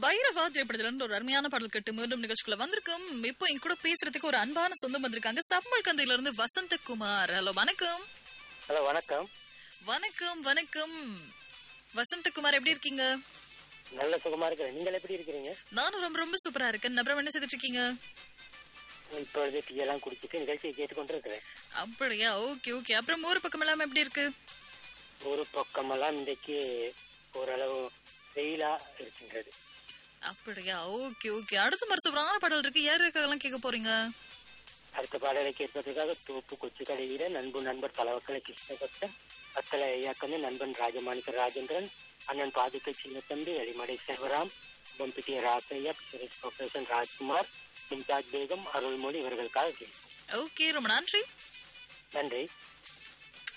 பைரவா திரைப்படத்துல இருந்து ஒரு அருமையான பாடல் கட்டு மீண்டும் நிகழ்ச்சிக்குள்ள வந்திருக்கும் இப்போ என் கூட பேசுறதுக்கு ஒரு அன்பான சொந்தம் வந்திருக்காங்க சம்மல் கந்தையில இருந்து வசந்தகுமார் ஹலோ வணக்கம் ஹலோ வணக்கம் வணக்கம் வணக்கம் வசந்தகுமார் எப்படி இருக்கீங்க நல்ல சுகமா இருக்கிறேன் நீங்கள் எப்படி இருக்கிறீங்க நானும் ரொம்ப ரொம்ப சூப்பரா இருக்கேன் அப்புறம் என்ன செய்துட்டு இருக்கீங்க இப்பொழுது டீ எல்லாம் குடிச்சிட்டு நிகழ்ச்சியை கேட்டுக்கொண்டு இருக்கிறேன் அப்படியா ஓகே ஓகே அப்புறம் ஊர் பக்கம் எல்லாம் எப்படி இருக்கு ஒரு பக்கமெல்லாம் இன்றைக்கு ஓரளவு வெயிலா இருக்கின்றது அப்படியா ஓகே ஓகே அடுத்த மாதிரி சூப்பரான பாடல் இருக்கு யாருக்கெல்லாம் கேட்க போறீங்க அடுத்த பாடலை கேட்பதற்காக தோப்பு கொச்சு கடைவீர நண்பு நண்பர் பலவக்கலை கிருஷ்ணபக்தன் அத்தலை ஐயாக்கந்து நண்பன் ராஜமாணிக்க ராஜேந்திரன் அண்ணன் பாதுகை சின்னத்தம்பி எளிமடை செல்வராம் பொம்பிட்டிய ராசையா சுரேஷ் ப்ரொஃபசர் ராஜ்குமார் மும்தாஜ் பேகம் அருள்மொழி இவர்களுக்காக கேட்போம் ஓகே ரொம்ப நன்றி நன்றி